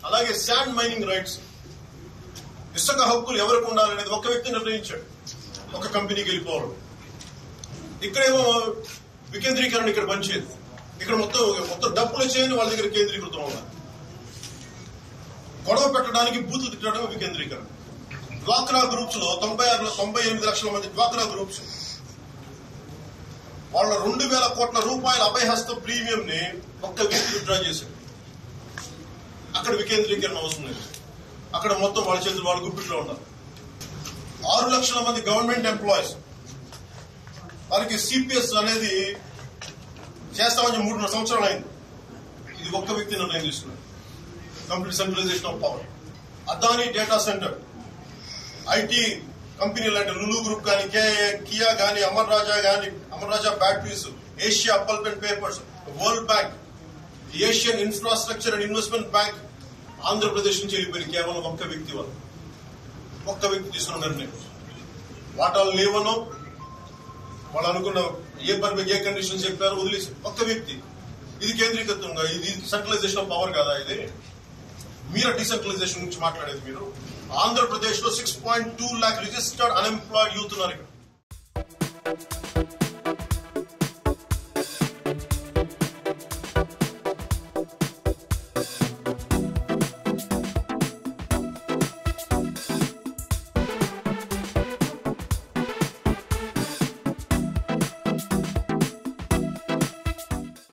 అలాగే sand mining rights ఇసుక హక్కులు ఎవరికి ఉండాలనేది ఒక వ్యక్తి నిర్ణయించాడు ఒక కంపెనీకి వెళ్ళిపోవడం ఇక్కడేమో వికేంద్రీకరణ ఇక్కడ పనిచేయదు ఇక్కడ మొత్తం మొత్తం డబ్బులు వచ్చేయని వాళ్ళ దగ్గర కేంద్రీకృతం ఉన్నారు గొడవ పెట్టడానికి బూతులు తిట్టడం వికేంద్రీకరణ డ్వాక్రా గ్రూప్స్ లో తొంభై ఆరు తొంభై ఎనిమిది లక్షల మంది డ్వాక్రా గ్రూప్స్ వాళ్ళ రెండు వేల కోట్ల రూపాయల అభయహస్త ప్రీమియం ని ఒక్క వ్యక్తి విత్డ్రా చేశాడు అక్కడ వికేంద్రీకరణ అవసరం లేదు అక్కడ మొత్తం వాళ్ళ చేతులు వాళ్ళ గుప్పిట్లో ఉన్నారు ఆరు లక్షల మంది గవర్నమెంట్ ఎంప్లాయీస్ వారికి సిపిఎస్ అనేది చేస్తామని మూడున్నర సంవత్సరాలు అయింది ఇది ఒక్క వ్యక్తి నిర్ణయం తీసుకున్నాడు complete centralization of power Adani data center IT కంపెనీలు అంటే లులు గ్రూప్ కానీ కియా కానీ అమర్ రాజా కానీ Amar Raja batteries Asia pulp and papers World Bank Asian infrastructure and investment bank Andhra Pradesh నుంచి వెళ్ళిపోయింది కేవలం ఒక్క వ్యక్తి వల్ల ఒక్క వ్యక్తి తీసుకున్న నిర్ణయం వాటాలు లేవనో వాళ్ళు అనుకున్న ఏ పని మీద ఏ కండిషన్ చెప్పారో వదిలేసి ఒక్క వ్యక్తి ఇది కేంద్రీకృతంగా ఇది సెంట్రలైజేషన్ ఆఫ్ పవర్ కదా ఇది మీరు డిసెంట్రలైజేషన్ గురించి మాట్లాడేది మీరు ఆంధ్రప్రదేశ్ లో six point two lakh registered unemployed youth ఉన్నారు ఇక్కడ